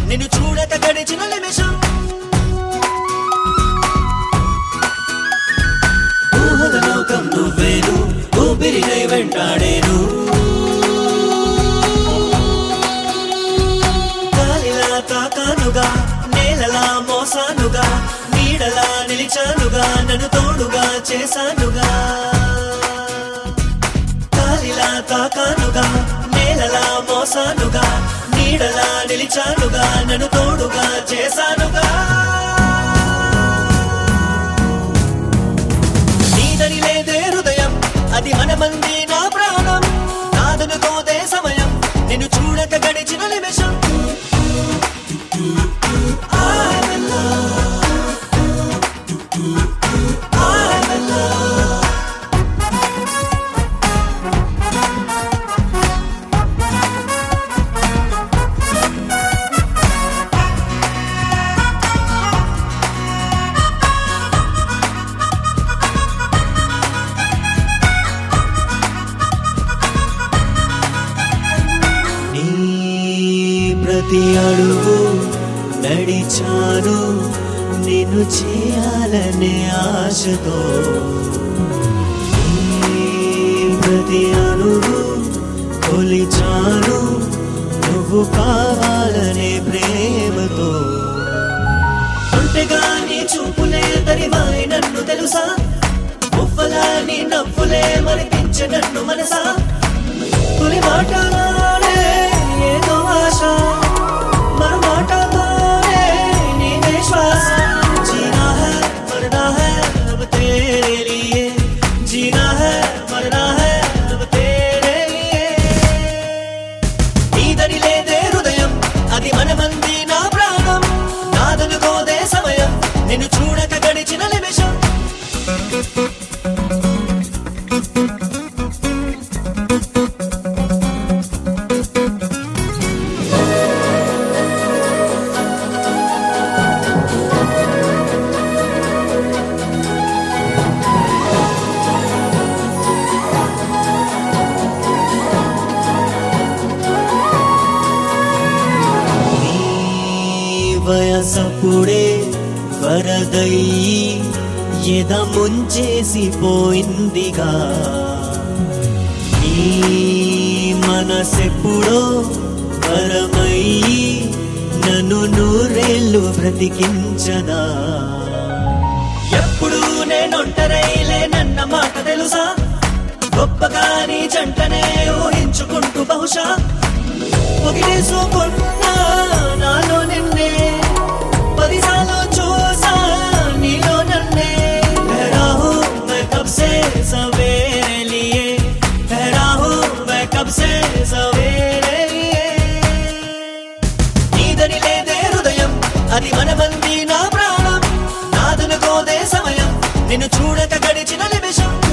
నిన్ను చూడక గడిచిన నిమిషం ఊహల లోకం నువ్వేను ఊపిరినై వెంటాడేను గాలిలా తాకానుగా నేలలా మోసానుగా నీడలా నిలిచానుగా నన్ను తోడుగా చేశానుగా గాలిలా తాకానుగా నేలలా మోసానుగా నీడలా నిలిచానుగా నన్ను తోడుగా చేశానుగా నీదని లేదే హృదయం అది మనమంది నా ప్రాణం నాదనుకోదే సమయం నిన్ను చూడక గడిచిన నిమిషం I'm in love. I'm in love. నీ ప్రతి అడుగు నడిచాను నిన్ను చేయాలనే ఆశతో నీ ప్రతి అడుగు కొలిచాను నువ్వు కావాలనే ప్రేమతో ఒంటెగా నీ చూపులే తరివాయి నన్ను తెలుసా మువ్వలా నీ నవ్వులే మరిపించే నన్ను మనసా తొలి మాటలోనే ఏదో ఆశ మరు మాటలోనే నీవే శ్వాస జీనా है मरना है अब तेरे लिए जीना है मरना है अब तेरे लिए నీదని లేదే హృదయం అది మనమంది నా ప్రాణం నాదనుకోదే సమయం నిన్ను చూడక గడిచిన నిమిషం నీ వయసప్పుడే వరదయ్యి ఎద ముంచేసి పోయిందిగా నీ మనసెప్పుడో వరమయ్యి నన్ను నూరేళ్ళు బ్రతికించదా ఎప్పుడు నేనొంటరైలే నన్న మాట తెలుసా గొప్పగా నీ జంటనే ఊహించుకుంటూ బహుశా పొగిడేసుకున్నా నాలో నిన్నే పదిసార్లు చూసా నీలో నన్నే ठहरा हूँ मैं कब से सवेरे लिए ठहरा हूँ मैं कब से सवेरे लिए నీదని లేదే హృదయం అది మనమంది నా ప్రాణం నాదనుకోదే సమయం నిన్ను చూడక గడిచిన నిమిషం